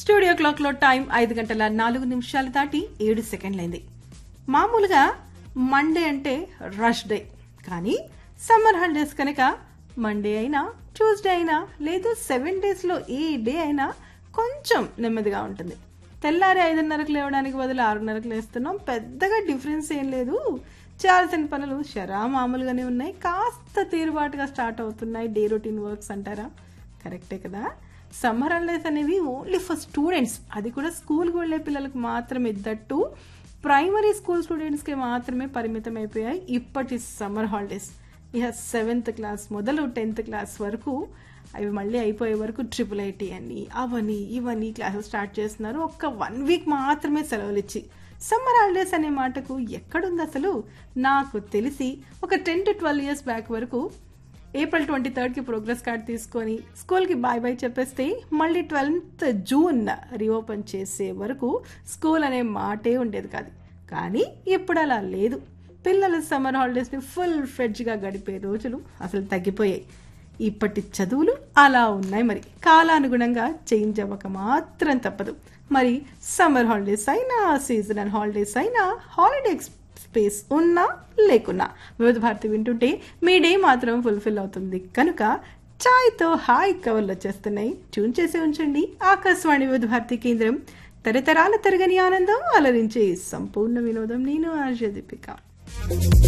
studio clock లో time ఐదు గంటల నాలుగు నిమిషాలు దాటి ఏడు సెకండ్లైంది మామూలుగా మండే అంటే రష్ డే కానీ సమ్మర్ హాలిడేస్ కనుక మండే అయినా ట్యూస్డే అయినా లేదు సెవెన్ డేస్ లో ఏ డే అయినా కొంచెం నెమ్మదిగా ఉంటుంది తెల్లారి ఐదున్నరకు లేవడానికి బదులు ఆరున్నరకు లేస్తున్నాం పెద్దగా డిఫరెన్స్ ఏం లేదు చేయాల్సిన పనులు షరా మామూలుగానే ఉన్నాయి కాస్త తీరుబాటుగా స్టార్ట్ అవుతున్నాయి డే రొటీన్ వర్క్స్ అంటారా కరెక్టే కదా సమ్మర్ హాలిడేస్ అనేవి ఓన్లీ ఫర్ స్టూడెంట్స్ అది కూడా స్కూల్కి వెళ్ళే పిల్లలకు మాత్రమే దట్టు ప్రైమరీ స్కూల్ స్టూడెంట్స్కి మాత్రమే పరిమితం అయిపోయాయి ఇప్పటి సమ్మర్ హాలిడేస్ ఇక సెవెంత్ క్లాస్ మొదలు టెన్త్ క్లాస్ వరకు అవి మళ్ళీ అయిపోయే వరకు ట్రిపుల్ ఐటీ అని అవని ఇవని క్లాసెస్ స్టార్ట్ చేస్తున్నారు ఒక్క వన్ వీక్ మాత్రమే సెలవులు ఇచ్చి సమ్మర్ హాలిడేస్ అనే మాటకు ఎక్కడుంది అసలు నాకు తెలిసి ఒక ten to twelve years back వరకు ఏప్రిల్ ట్వంటీ థర్డ్కి ప్రోగ్రెస్ కార్డ్ తీసుకొని స్కూల్కి బాయ్ బాయ్ చెప్పేస్తే మళ్ళీ ట్వెల్త్ జూన్ రీఓపెన్ చేసే వరకు స్కూల్ అనే మాటే ఉండేది కాదు కానీ ఇప్పుడు అలా లేదు పిల్లలు సమ్మర్ హాలిడేస్ని ఫుల్ ఫ్రెడ్జ్గా గడిపే రోజులు అసలు తగ్గిపోయాయి ఇప్పటి చదువులు అలా ఉన్నాయి మరి కాలానుగుణంగా చేంజ్ అవ్వక మాత్రం తప్పదు మరి సమ్మర్ హాలిడేస్ అయినా సీజనల్ హాలిడేస్ అయినా హాలిడే స్పేస్ ఉన్నా లేకున్నా వివిధ భారతి వింటుంటే మీ డే మాత్రం ఫుల్ఫిల్ అవుతుంది కనుక ఛాయ్తో హాయ్ కవర్లు వచ్చేస్తున్నాయి ట్యూన్ చేసి ఉంచండి ఆకాశవాణి వివిధ భారతి కేంద్రం తరతరాల తరగని ఆనందం అలరించే సంపూర్ణ వినోదం నేను ఆర్జ దీపిక